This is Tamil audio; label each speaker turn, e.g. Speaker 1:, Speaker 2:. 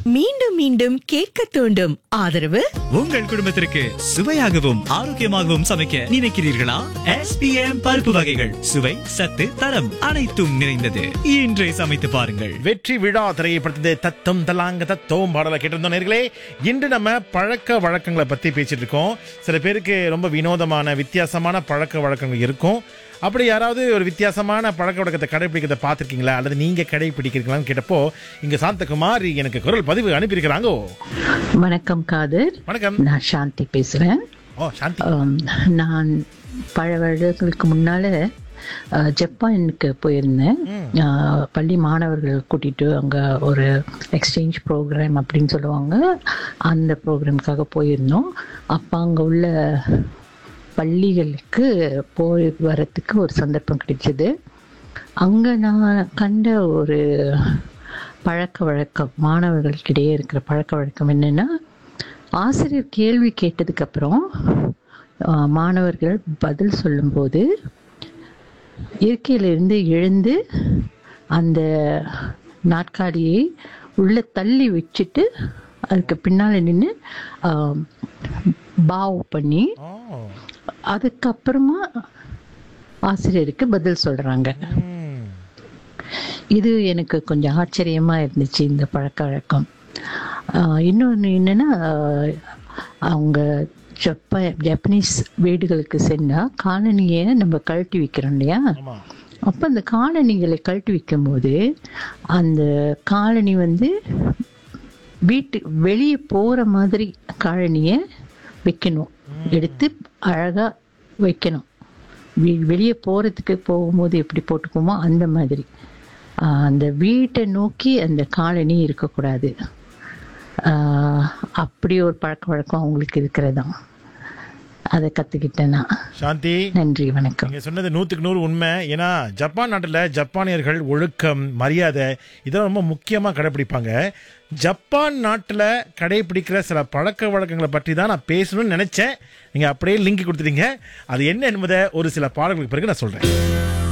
Speaker 1: மீண்டும் மீண்டும் கேட்க தூண்டும் ஆதரவு
Speaker 2: உங்கள் குடும்பத்திற்கு சுவையாகவும் ஆரோக்கியமாகவும் சமைக்க நினைக்கிறீர்களா எஸ்பிஎம் பருப்பு வகைகள் சுவை சத்து தரம் அனைத்தும் நிறைந்தது இன்றே சமைத்து பாருங்கள்
Speaker 3: வெற்றி விழா திரைப்படத்திலே தத்தம் தலாங்க தத்தோம் பாடலை கேட்டிருந்தோம் நேர்களே இன்று நம்ம பழக்க வழக்கங்களை பத்தி பேசிட்டு இருக்கோம் சில பேருக்கு ரொம்ப வினோதமான வித்தியாசமான பழக்க வழக்கங்கள் இருக்கும் அப்படி யாராவது ஒரு வித்தியாசமான பழக்க வழக்கத்தை கடைபிடிக்கிறத பார்த்துருக்கீங்களா அல்லது நீங்க கடைபிடிக்கிறீங்களான்னு கேட்டப்போ இங்க சாந்தகுமார் எனக்கு குரல் பதிவு அனுப்பியிருக்கிறாங்கோ
Speaker 4: வணக்கம் காதர்
Speaker 3: வணக்கம்
Speaker 4: நான் சாந்தி பேசுறேன்
Speaker 3: ஓ சாந்தி
Speaker 4: ஆம், நான் பல வருடங்களுக்கு முன்னால அஹ், ஜப்பானுக்கு போயிருந்தேன் அஹ், பள்ளி மாணவர்கள் கூட்டிட்டு அங்க ஒரு எக்ஸ்சேஞ்ச் ப்ரோக்ராம் அப்படின்னு சொல்லுவாங்க அந்த ப்ரோக்ராம்க்காக போயிருந்தோம் அப்போ அங்க உள்ள பள்ளிகளுக்கு போய் வரத்துக்கு ஒரு சந்தர்ப்பம் கிடைச்சது அங்க நான் கண்ட ஒரு பழக்க வழக்கம் மாணவர்களுக்கிடையே இருக்கிற பழக்க வழக்கம் என்னன்னா ஆசிரியர் கேள்வி கேட்டதுக்கு அப்புறம் ஆஹ், மாணவர்கள் பதில் சொல்லும்போது இருக்கையிலிருந்து எழுந்து அந்த நாற்காலியை உள்ள தள்ளி வச்சுட்டு அதுக்கு பின்னால நின்று பாவ் பண்ணி
Speaker 3: ஓ
Speaker 4: அதுக்கப்புறமா ஆசிரியருக்கு பதில் சொல்றாங்க
Speaker 3: ம்.
Speaker 4: இது எனக்கு கொஞ்சம் ஆச்சரியமா இருந்துச்சு இந்த பழக்க வழக்கம் ஆஹ் இன்னொன்று என்னன்னா ஆஹ் அவங்க ஜப்ப ஜப்பனீஸ் வீடுகளுக்கு சென்றா காலனியை நம்ம கழட்டி வைக்கிறோம் இல்லையா
Speaker 3: ஆமா
Speaker 4: அப்போ அந்த காலணிகளை கழட்டி வைக்கும்போது அந்த காலனி வந்து வீட்டு வெளியே போகிற மாதிரி காலனியை வைக்கணும் எடுத்து அழகாக வைக்கணும் வீ- வெளியே போகிறதுக்கு போகும்போது எப்படி போட்டுக்குமோ அந்த மாதிரி ஆஹ் அந்த வீட்டை நோக்கி அந்த காலனி இருக்கக்கூடாது ஆஹ் அப்படி ஒரு பழக்க வழக்கம் அவங்களுக்கு இருக்கிறதாம் அதை கற்றுக்கிட்டேன் நான்
Speaker 3: சாந்தி
Speaker 4: நன்றி வணக்கம்
Speaker 3: நீங்க சொன்னது நூத்துக்கு நூறு உண்மை ஏன்னா ஜப்பான் நாட்டுல ஜப்பானியர்கள் ஒழுக்கம் மரியாதை இதெல்லாம் ரொம்ப முக்கியமா கடைபிடிப்பாங்க ஜப்பான் நாட்டுல கடைபிடிக்கிற சில பழக்க வழக்கங்களை பற்றி தான் நான் பேசணும்னு நினைச்சேன் நீங்க அப்படியே லிங்க் கொடுத்துட்டீங்க அது என்ன என்பதை ஒரு சில பாடல்களுக்கு பிறகு நான் சொல்றேன்